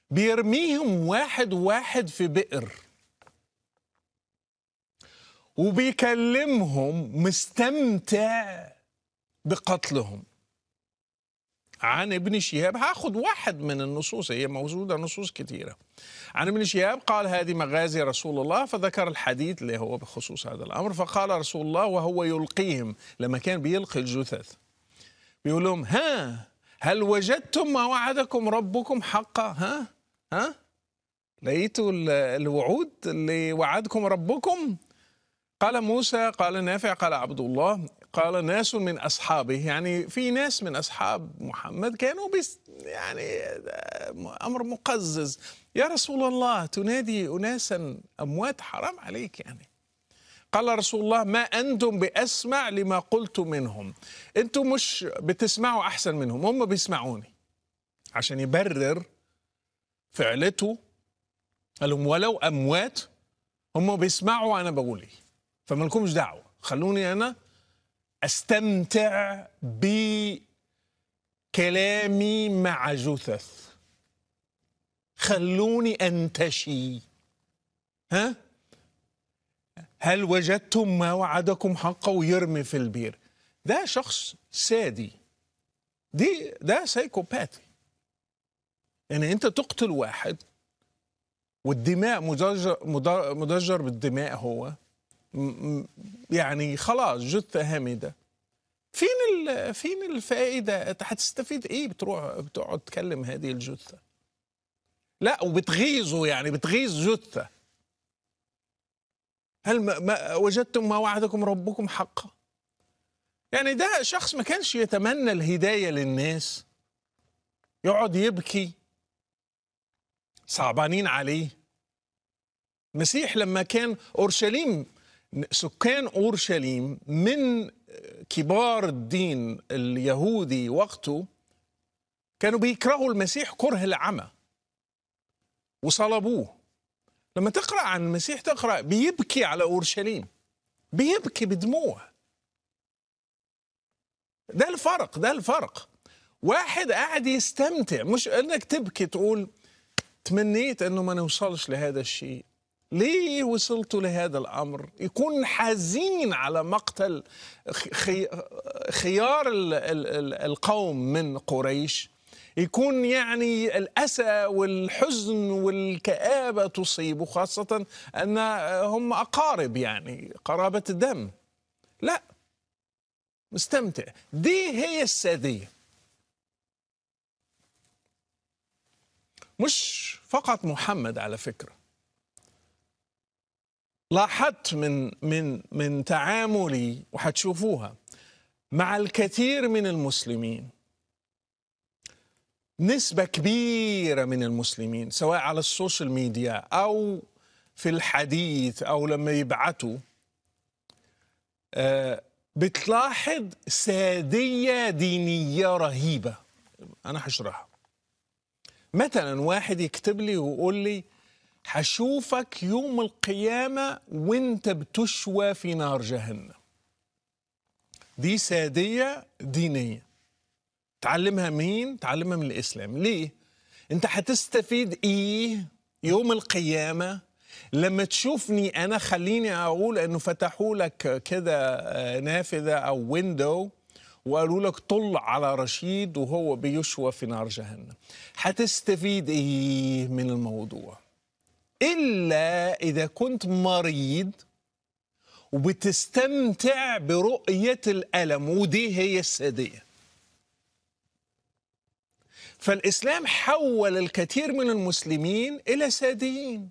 بيرميهم واحد واحد في بئر وبيكلمهم مستمتع بقتلهم عن ابن شهاب هاخد واحد من النصوص هي موجودة نصوص كثيرة عن ابن شهاب قال هذه مغازي رسول الله فذكر الحديث اللي هو بخصوص هذا الأمر فقال رسول الله وهو يلقيهم لما كان بيلقي الجثث بيقول لهم ها هل وجدتم ما وعدكم ربكم حقا ها ها لقيتوا ال- الوعود اللي وعدكم ربكم قال موسى قال نافع قال عبد الله قال ناس من اصحابه يعني في ناس من اصحاب محمد كانوا بس يعني امر مقزز يا رسول الله تنادي اناسا اموات حرام عليك يعني قال رسول الله ما انتم باسمع لما قلت منهم انتم مش بتسمعوا احسن منهم هم بيسمعوني عشان يبرر فعلته قال لهم ولو اموات هم بيسمعوا انا بقول ايه فما لكمش دعوه خلوني انا استمتع بكلامي مع جثث خلوني انتشي ها هل وجدتم ما وعدكم حقا ويرمي في البير ده شخص سادي دي ده سايكوباتي يعني انت تقتل واحد والدماء مدجر, مدر- مدجر بالدماء هو م- م- يعني خلاص جثة هامدة فين ال- فين الفائدة أنت هتستفيد ايه بتروح بتقعد تكلم هذه الجثة لا وبتغيظه يعني بتغيظ جثة هل ما, ما وجدتم ما وعدكم ربكم حقا يعني ده شخص ما كانش يتمنى الهداية للناس يقعد يبكي صعبانين عليه المسيح لما كان اورشليم سكان اورشليم من كبار الدين اليهودي وقته كانوا بيكرهوا المسيح كره العمى وصلبوه لما تقرا عن المسيح تقرا بيبكي على اورشليم بيبكي بدموع ده الفرق ده الفرق واحد قاعد يستمتع مش انك تبكي تقول تمنيت انه ما نوصلش لهذا الشيء ليه وصلتوا لهذا الامر يكون حزين على مقتل خي خيار ال ال ال القوم من قريش يكون يعني الاسى والحزن والكابه تصيبه خاصه ان هم اقارب يعني قرابه الدم لا مستمتع دي هي الساديه مش فقط محمد على فكره لاحظت من من من تعاملي وحتشوفوها مع الكثير من المسلمين نسبة كبيرة من المسلمين سواء على السوشيال ميديا أو في الحديث أو لما يبعتوا آه، بتلاحظ سادية دينية رهيبة أنا هشرحها مثلا واحد يكتب لي ويقول لي هشوفك يوم القيامة وانت بتشوى في نار جهنم دي سادية دينية تعلمها مين؟ تعلمها من الإسلام ليه؟ انت هتستفيد ايه يوم القيامة لما تشوفني انا خليني اقول انه فتحوا لك كده آه، نافذة او ويندو وقالوا لك طل على رشيد وهو بيشوى في نار جهنم هتستفيد ايه من الموضوع إلا إذا كنت مريض وبتستمتع برؤية الألم ودي هي السادية فالإسلام حول الكثير من المسلمين إلى ساديين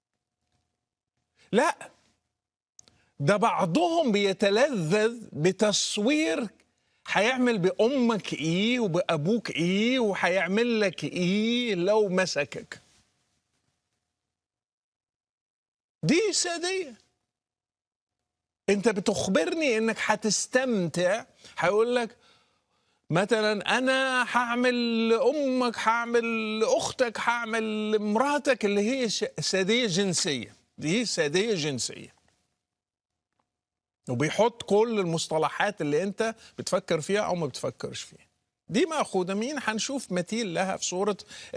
لا ده بعضهم بيتلذذ بتصوير هيعمل بأمك إيه وبأبوك إيه وهيعمل لك إيه لو مسكك دي سادية انت بتخبرني انك هتستمتع هيقول لك مثلا انا هعمل لامك هعمل لاختك هعمل لمراتك اللي هي ش- ساديه جنسيه دي ساديه جنسيه وبيحط كل المصطلحات اللي انت بتفكر فيها او ما بتفكرش فيها دي مأخوذة مين هنشوف مثيل لها في سورة